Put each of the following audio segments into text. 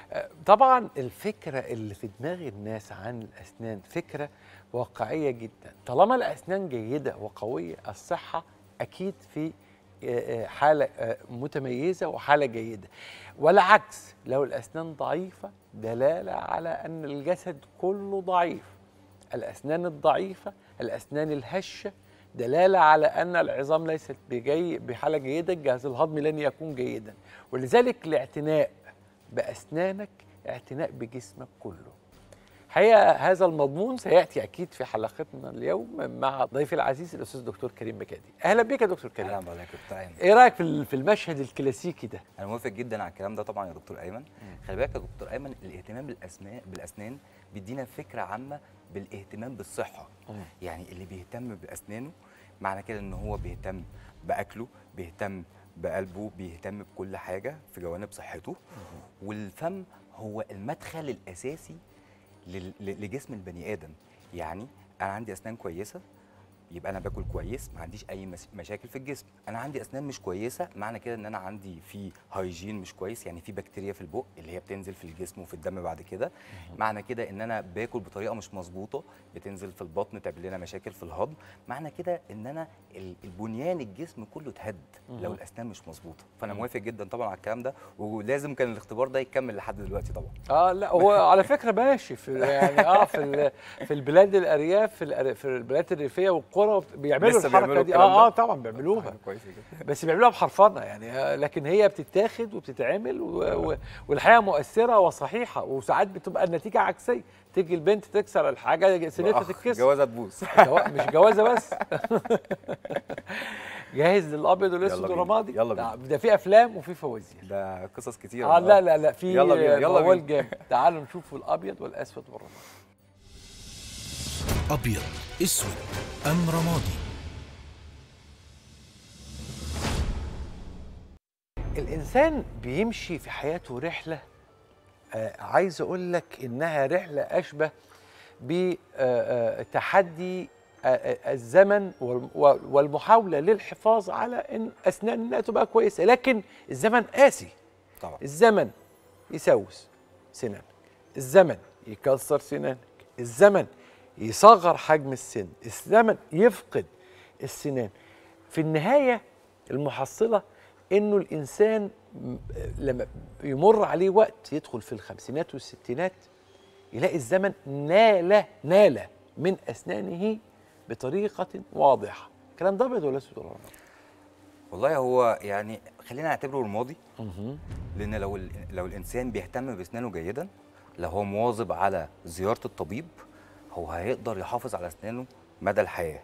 آه، طبعا الفكره اللي في دماغ الناس عن الاسنان فكره واقعيه جدا طالما الاسنان جيده وقويه الصحه اكيد في آه، آه، حاله آه، متميزه وحاله جيده والعكس لو الاسنان ضعيفه دلاله على ان الجسد كله ضعيف الاسنان الضعيفه الاسنان الهشه دلاله على ان العظام ليست بجي بحاله جيده الجهاز الهضمي لن يكون جيدا ولذلك الاعتناء باسنانك اعتناء بجسمك كله حقيقه هذا المضمون سياتي اكيد في حلقتنا اليوم مع ضيفي العزيز الاستاذ دكتور كريم بكادي اهلا بك يا دكتور كريم اهلا بحضرتك يا دكتور ايمن ايه رايك في ال- في المشهد الكلاسيكي ده انا موافق جدا على الكلام ده طبعا يا دكتور ايمن خلي بالك يا دكتور ايمن الاهتمام بالاسنان بالاسنان بيدينا فكره عامه بالاهتمام بالصحه يعني اللي بيهتم باسنانه معنى كده ان هو بيهتم باكله بيهتم بقلبه بيهتم بكل حاجه في جوانب صحته والفم هو المدخل الاساسي لل- ل- لجسم البني ادم يعني انا عندي اسنان كويسه يبقى انا باكل كويس ما عنديش اي مس- مشاكل في الجسم انا عندي اسنان مش كويسه معنى كده ان انا عندي في هايجين مش كويس يعني في بكتيريا في البق اللي هي بتنزل في الجسم وفي الدم بعد كده معنى كده ان انا باكل بطريقه مش مظبوطه بتنزل في البطن تعمل لنا مشاكل في الهضم معنى كده ان انا ال- البنيان الجسم كله اتهد لو الاسنان مش مظبوطه فانا موافق جدا طبعا على الكلام ده ولازم كان الاختبار ده يكمل لحد دلوقتي طبعا اه لا هو على فكره ماشي في يعني اه في ال- في البلاد الارياف في الأر- في البلاد الريفيه والقرى بيعملوا لسه الحركه بيعملوا دي الكلام اه اه ده؟ طبعا بيعملوها كويس جدا بس بيعملوها بحرفنه يعني آه، لكن هي بتتاخد وبتتعمل و- و- والحقيقه مؤثره وصحيحه وساعات بتبقى النتيجه عكسيه تيجي البنت تكسر الحاجه سنتها أخ، تتكسر جوازه تبوظ جوا- مش جوازه بس جاهز للابيض والاسود يلا بينا، والرمادي يلا ده- بينا. ده في افلام وفي فوازير ده قصص كتير اه لا لا لا في يلا بينا، يلا موال بينا. جامد تعالوا نشوف الابيض والاسود والرمادي أبيض أسود أم رمادي الانسان بيمشي في حياته رحله آه عايز اقول لك انها رحله اشبه بتحدي الزمن وال- والمحاوله للحفاظ على ان اسناننا تبقى كويسه لكن الزمن قاسي طبعا الزمن يسوس سنانك الزمن يكسر سنانك الزمن يصغر حجم السن الزمن يفقد السنان في النهاية المحصلة انه الانسان م- لما يمر عليه وقت يدخل في الخمسينات والستينات يلاقي الزمن نال نال من اسنانه بطريقة واضحة الكلام ده ابيض ولا اسود ولا رمادي؟ والله هو يعني خلينا نعتبره رمادي لان لو ال- لو الانسان بيهتم باسنانه جيدا لو هو مواظب على زياره الطبيب هو هيقدر يحافظ على اسنانه مدى الحياه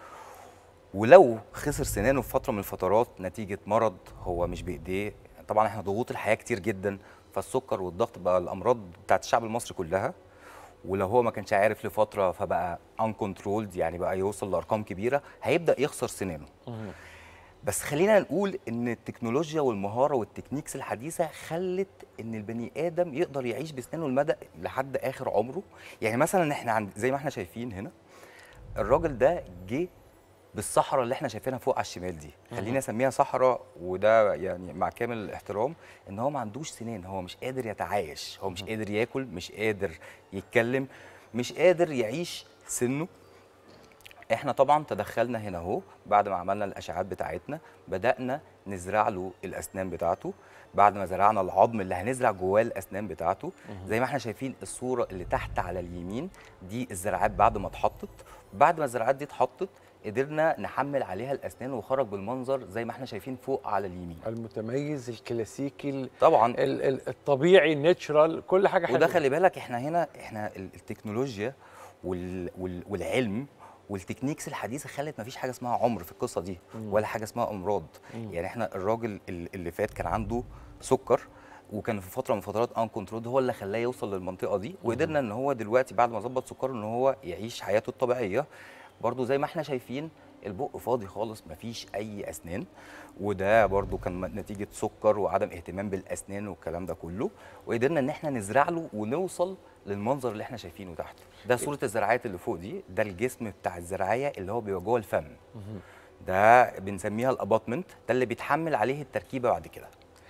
ولو خسر سنانه في فتره من الفترات نتيجه مرض هو مش بايديه طبعا احنا ضغوط الحياه كتير جدا فالسكر والضغط بقى الامراض بتاعت الشعب المصري كلها ولو هو ما كانش عارف لفتره فبقى uncontrolled يعني بقى يوصل لارقام كبيره هيبدا يخسر سنانه بس خلينا نقول ان التكنولوجيا والمهاره والتكنيكس الحديثه خلت ان البني ادم يقدر يعيش باسنانه المدى لحد اخر عمره يعني مثلا احنا عند زي ما احنا شايفين هنا الراجل ده جه بالصحراء اللي احنا شايفينها فوق على الشمال دي خلينا اسميها صحراء وده يعني مع كامل الاحترام ان هو ما عندوش سنان هو مش قادر يتعايش هو مش قادر ياكل مش قادر يتكلم مش قادر يعيش سنه احنا طبعا تدخلنا هنا اهو بعد ما عملنا الاشعاعات بتاعتنا بدانا نزرع له الاسنان بتاعته بعد ما زرعنا العظم اللي هنزرع جواه الاسنان بتاعته زي ما احنا شايفين الصوره اللي تحت على اليمين دي الزراعات بعد ما اتحطت بعد ما الزراعات دي اتحطت قدرنا نحمل عليها الاسنان وخرج بالمنظر زي ما احنا شايفين فوق على اليمين المتميز الكلاسيكي ال- طبعا ال- ال- الطبيعي الناتشرال كل حاجه حلوه وده خلي بالك احنا هنا احنا ال- التكنولوجيا وال وال والعلم والتكنيكس الحديثه خلت مفيش حاجه اسمها عمر في القصه دي ولا حاجه اسمها امراض يعني احنا الراجل ال- اللي فات كان عنده سكر وكان في فتره من فترات ان كنترول هو اللي خلاه يوصل للمنطقه دي وقدرنا ان هو دلوقتي بعد ما ظبط سكره ان هو يعيش حياته الطبيعيه برضو زي ما احنا شايفين البق فاضي خالص مفيش اي اسنان وده برضو كان نتيجه سكر وعدم اهتمام بالاسنان والكلام ده كله وقدرنا ان احنا نزرع له ونوصل للمنظر اللي احنا شايفينه تحت ده صوره الزراعات اللي فوق دي ده الجسم بتاع الزراعيه اللي هو بيبقى جوه الفم ده بنسميها الاباطمنت ده اللي بيتحمل عليه التركيبه بعد كده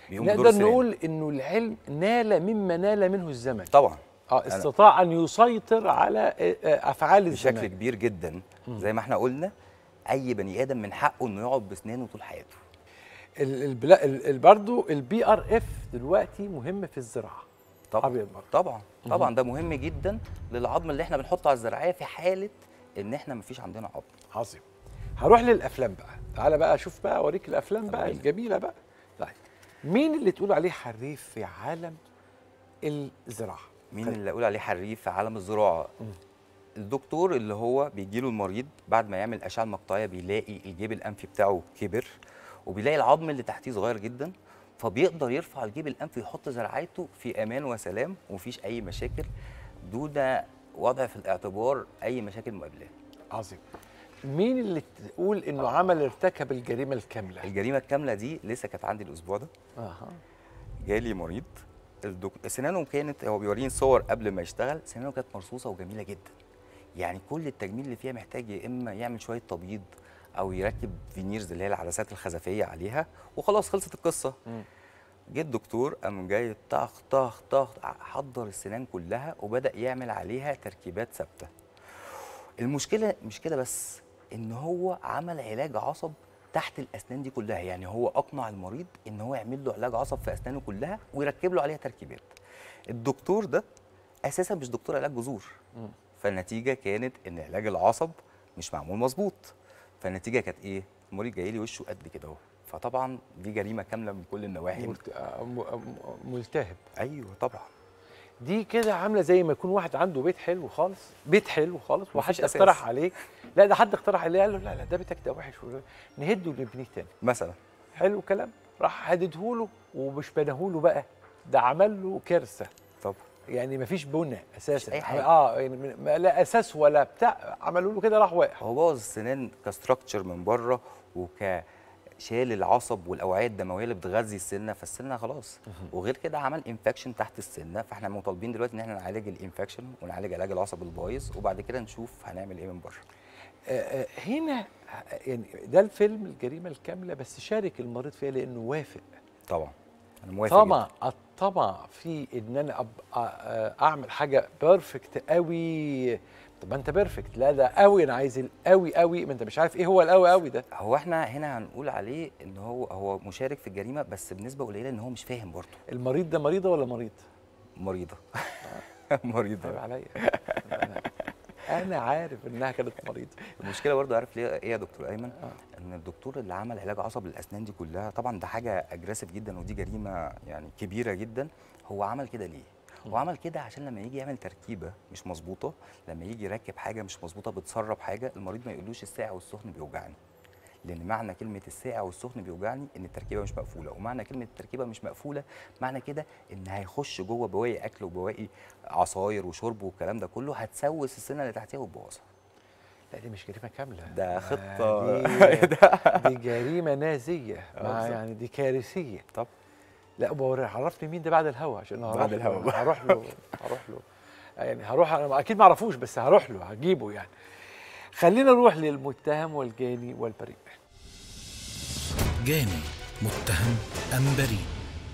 بيقوم بدور نقدر السنان. نقول انه العلم نال مما نال منه الزمن طبعا اه استطاع ان يسيطر على آه، آه، افعال بشكل الزمان كبير جدا زي ما احنا قلنا اي بني ادم من حقه انه يقعد باسنانه طول حياته ال- البلا- ال- ال- برضو البي ار اف دلوقتي مهم في الزراعه طبعا أبيض برضه. طبعا طبعا ده مهم جدا للعظم اللي احنا بنحطه على الزراعيه في حاله ان احنا مفيش عندنا عظم عظيم هروح للافلام بقى تعالى بقى اشوف بقى اوريك الافلام بقى وريني. الجميله بقى طيب مين اللي تقول عليه حريف في عالم الزراعه مين اللي اقول عليه حريف في عالم الزراعه الدكتور اللي هو بيجي له المريض بعد ما يعمل اشعه مقطعيه بيلاقي الجيب الانفي بتاعه كبر وبيلاقي العظم اللي تحتيه صغير جدا فبيقدر يرفع الجيب الانفي ويحط زراعته في امان وسلام ومفيش اي مشاكل دون وضع في الاعتبار اي مشاكل مقابلاه عظيم مين اللي تقول انه عمل ارتكب الجريمه الكامله الجريمه الكامله دي لسه كانت عندي الاسبوع ده اها جالي مريض الدك... سنانه كانت هو بيوريني صور قبل ما يشتغل سنانه كانت مرصوصه وجميله جدا يعني كل التجميل اللي فيها محتاج يا اما يعمل شويه تبييض او يركب فينيرز اللي هي العدسات الخزفيه عليها وخلاص خلصت القصه مم. جه الدكتور قام جاي طخ طخ طخ حضر السنان كلها وبدا يعمل عليها تركيبات ثابته المشكله مش كده بس ان هو عمل علاج عصب تحت الاسنان دي كلها يعني هو اقنع المريض ان هو يعمل له علاج عصب في اسنانه كلها ويركب له عليها تركيبات الدكتور ده اساسا مش دكتور علاج جذور مم. فالنتيجه كانت ان علاج العصب مش معمول مظبوط فالنتيجه كانت ايه المريض جاي لي وشه قد كده اهو فطبعا دي جريمه كامله من كل النواحي ملت- آه، م- م- ملتهب ايوه طبعا دي كده عامله زي ما يكون واحد عنده بيت حلو خالص بيت حلو خالص وحد مفيش أساس. اقترح عليك لا ده حد اقترح عليه قال له لا لا ده بيتك ده وحش نهده ونبنيه تاني مثلا حلو كلام راح هددهوله ومش بناهوله بقى ده عمل له كارثه طب يعني مفيش بنى اساسا أي حاجة. اه يعني من- ما- لا اساس ولا بتاع عملوا له كده راح واقع هو بوظ السنان كستراكشر من بره وك شال العصب والاوعيه الدمويه اللي بتغذي السنه فالسنه خلاص وغير كده عمل انفكشن تحت السنه فاحنا مطالبين دلوقتي ان احنا نعالج الانفكشن ونعالج علاج العصب البايظ وبعد كده نشوف هنعمل ايه من بره آه، آه، هنا آه، يعني ده الفيلم الجريمه الكامله بس شارك المريض فيها لانه وافق طبعا انا موافق طمع الطمع في ان انا أبقى آه، اعمل حاجه بيرفكت قوي طب ما انت بيرفكت لا ده قوي انا عايز القوي قوي ما انت مش عارف ايه هو القوي قوي ده جدا. هو احنا هنا هنقول عليه ان هو هو مشارك في الجريمه بس بنسبه قليله ان هو مش فاهم برضه المريض ده مريضه ولا مريض مريضه عيب مريضه عليا انا أنا عارف انها كانت مريضه المشكله برضه عارف ليه ايه يا دكتور ايمن ان الدكتور اللي عمل علاج عصب للاسنان دي كلها طبعا ده حاجه اجريسيف جدا ودي جريمه يعني كبيره جدا هو عمل كده ليه هو عمل كده عشان لما يجي يعمل تركيبه مش مظبوطه لما يجي يركب حاجه مش مظبوطه بتسرب حاجه المريض ما يقولوش الساقع والسخن بيوجعني لان معنى كلمه الساقع والسخن بيوجعني ان التركيبه مش مقفوله ومعنى كلمه التركيبه مش مقفوله معنى كده ان هيخش جوه بواقي اكل وبواقي عصاير وشرب والكلام ده كله هتسوس السنه اللي تحتها وتبوظها لا دي مش جريمه كامله ده خطة. دي, دي جريمه نازيه مع بالظبط. يعني دي كارثيه طب لا بوري عرفني مين ده بعد الهوا عشان هروح بعد له، الهوا. هروح له هروح له يعني هروح انا اكيد ما اعرفوش بس هروح له هجيبه يعني خلينا نروح للمتهم والجاني والبريء جاني متهم أم بريء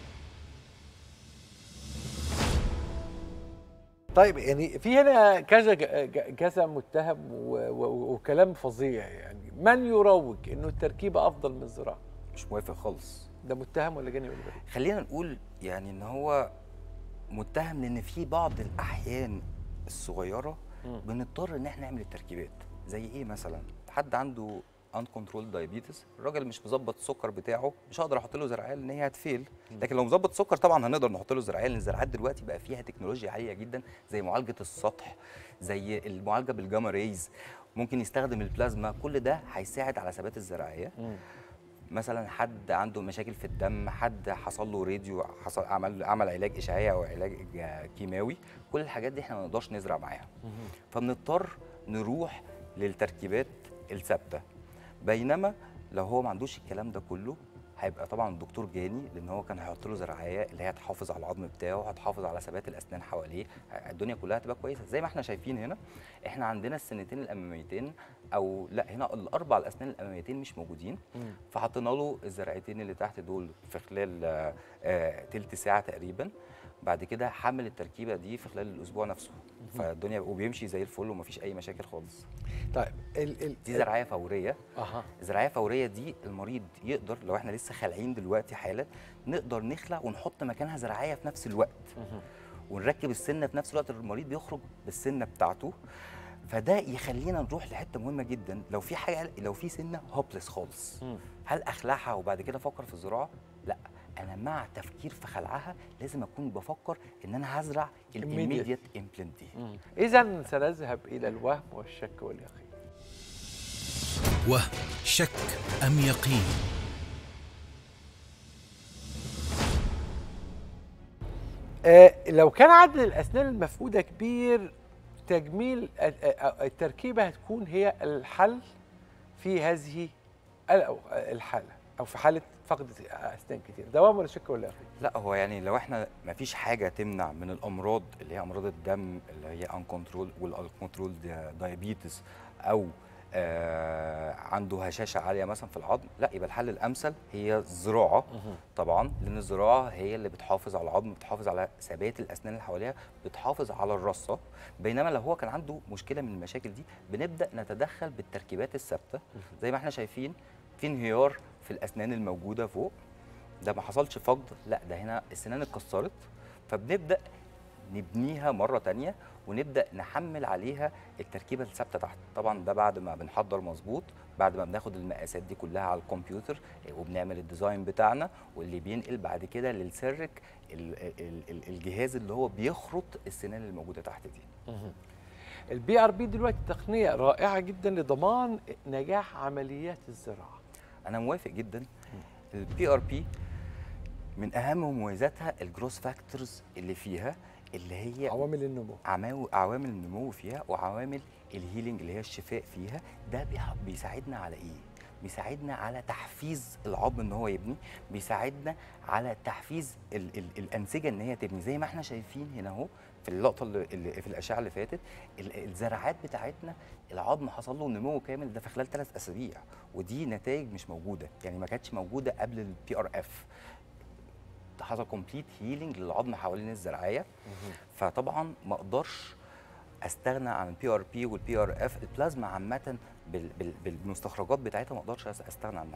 طيب يعني في هنا كذا ج- كذا متهم و- و- وكلام فظيع يعني من يروج انه التركيبه افضل من الزراعه مش موافق خالص ده متهم ولا جاني ولا بريء خلينا نقول يعني ان هو متهم لان في بعض الاحيان الصغيره مم. بنضطر ان احنا نعمل التركيبات زي ايه مثلا حد عنده ان كنترول دايابيتس الراجل مش مظبط السكر بتاعه مش هقدر احط له زرعيه لان هي هتفيل لكن لو مظبط سكر طبعا هنقدر نحط له زرعيه لان الزراعات دلوقتي بقى فيها تكنولوجيا عاليه جدا زي معالجه السطح زي المعالجه بالجاما ريز ممكن يستخدم البلازما كل ده هيساعد على ثبات الزراعيه مثلا حد عنده مشاكل في الدم حد حصل له راديو حصل عمل عمل علاج اشعاعي او علاج كيماوي كل الحاجات دي احنا ما نقدرش نزرع معاها فبنضطر نروح للتركيبات الثابته بينما لو هو ما عندوش الكلام ده كله هيبقى طبعا الدكتور جاني لان هو كان هيحط له زرعيه اللي هي هتحافظ على العظم بتاعه هتحافظ على ثبات الاسنان حواليه الدنيا كلها هتبقى كويسه زي ما احنا شايفين هنا احنا عندنا السنتين الاماميتين او لا هنا الاربع الاسنان الاماميتين مش موجودين مم. فحطينا له الزرعتين اللي تحت دول في خلال آه، آه، تلت ساعه تقريبا بعد كده حمل التركيبه دي في خلال الاسبوع نفسه فالدنيا وبيمشي زي الفل ومفيش اي مشاكل خالص طيب ال ال دي زرعيه فوريه اها الزراعيه الفوريه دي المريض يقدر لو احنا لسه خالعين دلوقتي حالا نقدر نخلع ونحط مكانها زراعيه في نفس الوقت ونركب السنه في نفس الوقت المريض بيخرج بالسنه بتاعته فده يخلينا نروح لحته مهمه جدا لو في حاجه لو في سنه هوبلس خالص مم. هل اخلعها وبعد كده افكر في الزراعه لا انا مع تفكير في خلعها لازم اكون بفكر ان انا هزرع الاميديت امبلانت دي اذا سنذهب الى الوهم والشك واليقين وهم شك أم يقين آه لو كان عدد الاسنان المفقوده كبير تجميل ال- آه، التركيبه هتكون هي الحل في هذه ال- أو الحاله او في حاله فقد اسنان كتير دوام ولا شك ولا يقين لا هو يعني لو احنا ما فيش حاجه تمنع من الامراض اللي هي امراض الدم اللي هي ان كنترول والكنترول دايابيتس او آه عنده هشاشه عاليه مثلا في العظم لا يبقى الحل الامثل هي الزراعه طبعا لان الزراعه هي اللي بتحافظ على العظم بتحافظ على ثبات الاسنان اللي حواليها بتحافظ على الرصه بينما لو هو كان عنده مشكله من المشاكل دي بنبدا نتدخل بالتركيبات الثابته زي ما احنا شايفين في انهيار في الاسنان الموجوده فوق ده ما حصلش فقد لا ده هنا السنان اتكسرت فبنبدا نبنيها مره تانية ونبدا نحمل عليها التركيبه الثابته تحت طبعا ده بعد ما بنحضر مظبوط بعد ما بناخد المقاسات دي كلها على الكمبيوتر وبنعمل الديزاين بتاعنا واللي بينقل بعد كده للسيرك ال- ال- ال- الجهاز اللي هو بيخرط السنان اللي موجوده تحت دي البي ار بي دلوقتي تقنيه رائعه جدا لضمان نجاح عمليات الزراعه انا موافق جدا البي ار بي من اهم مميزاتها الجروس فاكتورز اللي فيها اللي هي عوامل النمو عماو- عوامل النمو فيها وعوامل الهيلينج اللي هي الشفاء فيها ده بيح- بيساعدنا على ايه؟ بيساعدنا على تحفيز العظم ان هو يبني بيساعدنا على تحفيز ال ال الانسجه ان هي تبني زي ما احنا شايفين هنا اهو في اللقطه اللي, اللي في الاشعه اللي فاتت ال- الزراعات بتاعتنا العظم حصل له نمو كامل ده في خلال ثلاث اسابيع ودي نتائج مش موجوده يعني ما كانتش موجوده قبل البي ار اف حصل كومبليت هيلينج للعظم حوالين الزراعيه فطبعا ما اقدرش استغنى عن البي ار بي والبي ار اف البلازما عامه بال- بال- بالمستخرجات بتاعتها ما اقدرش أس- استغنى عنها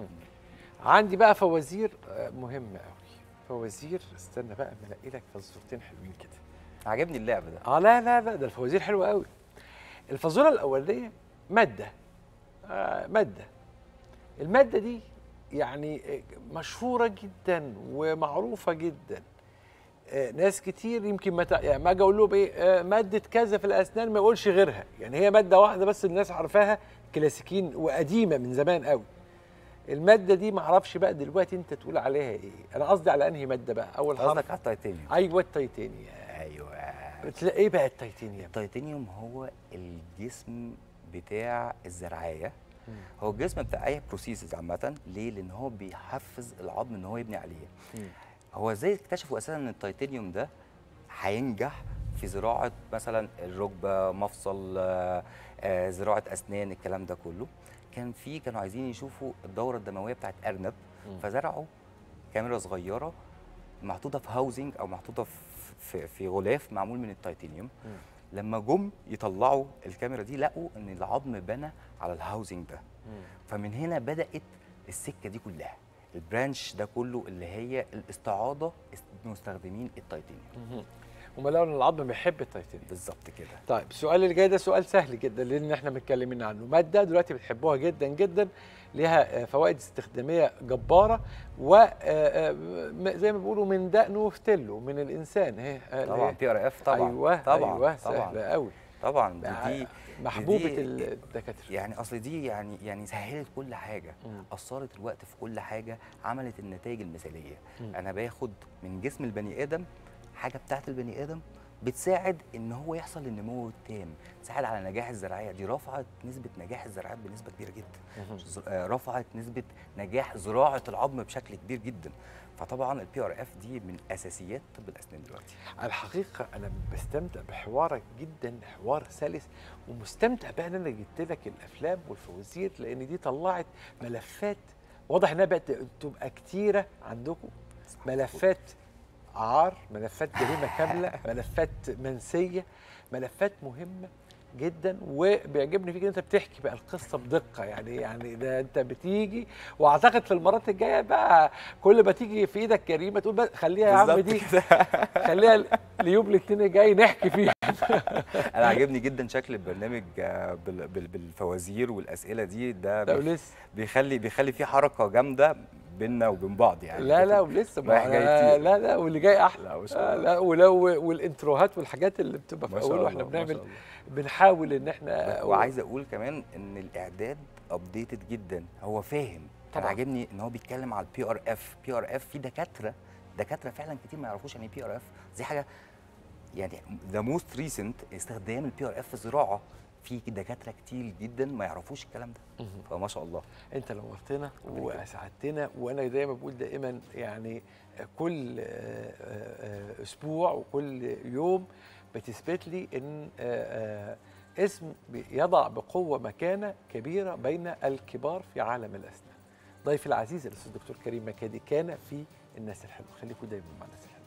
عندي بقى فوازير آه، مهمه قوي فوازير استنى بقى اما الاقي لك فزورتين حلوين كده عجبني اللعب ده اه لا لا لا ده الفوازير حلوه قوي الفازوره الاولانيه ماده آه ماده الماده دي يعني آه، مشهوره جدا ومعروفه جدا آه، ناس كتير يمكن ما تع- يعني ما اجي اقول لهم ايه آه، ماده كذا في الاسنان ما يقولش غيرها يعني هي ماده واحده بس الناس عارفاها كلاسيكيين وقديمه من زمان قوي الماده دي ما اعرفش بقى دلوقتي انت تقول عليها ايه انا قصدي على انهي ماده بقى اول حرف قصدك على التيتانيوم ايوه التيتانيوم ايوه بتلاقي ايه بقى التيتانيوم التيتانيوم هو الجسم بتاع الزرعيه هو الجسم بتاع اي بروسيسز عامه ليه لان هو بيحفز العظم ان هو يبني عليه هو ازاي اكتشفوا اساسا ان التيتانيوم ده هينجح في زراعه مثلا الركبه مفصل آه، آه، زراعه اسنان الكلام ده كله كان في كانوا عايزين يشوفوا الدوره الدمويه بتاعت ارنب فزرعوا كاميرا صغيره محطوطه في هاوزنج او محطوطه في في, في غلاف معمول من التيتانيوم لما جم يطلعوا الكاميرا دي لقوا ان العظم بنى على الهاوزنج ده فمن هنا بدات السكه دي كلها البرانش ده كله اللي هي الاستعاضه است- مستخدمين التيتانيوم هم لقوا ان العظم بيحب التيتانيوم بالظبط كده طيب السؤال اللي جاي ده سؤال سهل جدا لان احنا متكلمين عنه ماده دلوقتي بتحبوها جدا جدا ليها آه، فوائد استخداميه جباره و آه، آه، م- زي ما بيقولوا من دقنه وفتله من الانسان اهي آه، اللي طبعا هي- بي ار اف طبعا ايوه طبعا ايوه طبعا سهله قوي طبعا ودي محبوبه دي- الدكاتره يعني اصل دي يعني يعني سهلت كل حاجه مم. اثرت الوقت في كل حاجه عملت النتائج المثاليه مم. انا باخد من جسم البني ادم حاجه بتاعت البني ادم بتساعد ان هو يحصل النمو التام تساعد على نجاح الزراعيه دي رفعت نسبه نجاح الزراعات بنسبه كبيره جدا ز- آه، رفعت نسبه نجاح زراعه العظم بشكل كبير جدا فطبعا البي ار اف دي من اساسيات طب الاسنان دلوقتي الحقيقة أنا بستمتع بحوارك جدا حوار سلس ومستمتع بقى إن أنا جبت لك الأفلام والفوازير لأن دي طلعت ملفات واضح إنها بقت تبقى كتيرة عندكم ملفات عار ملفات جريمة كاملة ملفات منسية ملفات مهمة جدا وبيعجبني فيك إن انت بتحكي بقى القصه بدقه يعني يعني ده انت بتيجي واعتقد في المرات الجايه بقى كل ما تيجي في ايدك جريمه تقول بقى خليها يا عم بالظبط دي كده. خليها اليوم الاثنين الجاي نحكي فيها انا عاجبني جدا شكل البرنامج آه، بال- بال- بالفوازير والاسئله دي ده لا بيخ- ولسه بيخلي بيخلي في حركه جامده بيننا وبين بعض يعني لا لا ولسه ما رايح جاي لا, كتير. لا لا واللي جاي احلى لا، ما شاء آه، الله. لا ولو والانتروهات والحاجات اللي بتبقى في ما شاء اوله واحنا الله، ما شاء بنعمل الله. بنحاول ان احنا وعايز اقول كمان ان الاعداد ابديتد جدا هو فاهم طبعاً. طبعا عاجبني ان هو بيتكلم على البي ار اف بي ار اف في دكاتره دكاتره فعلا كتير ما يعرفوش يعني ايه بي ار اف دي حاجه يعني ذا موست ريسنت استخدام البي ار اف في الزراعه في دكاتره كتير جدا ما يعرفوش الكلام ده فما شاء الله انت نورتنا واسعدتنا وانا دايما بقول دائما يعني كل آه، آه، اسبوع وكل يوم بتثبت لي ان آه، آه، اسم يضع بقوه مكانه كبيره بين الكبار في عالم الاسنان. ضيفي العزيز الاستاذ الدكتور كريم مكادي كان في الناس الحلوه خليكم دايما مع الناس الحلوه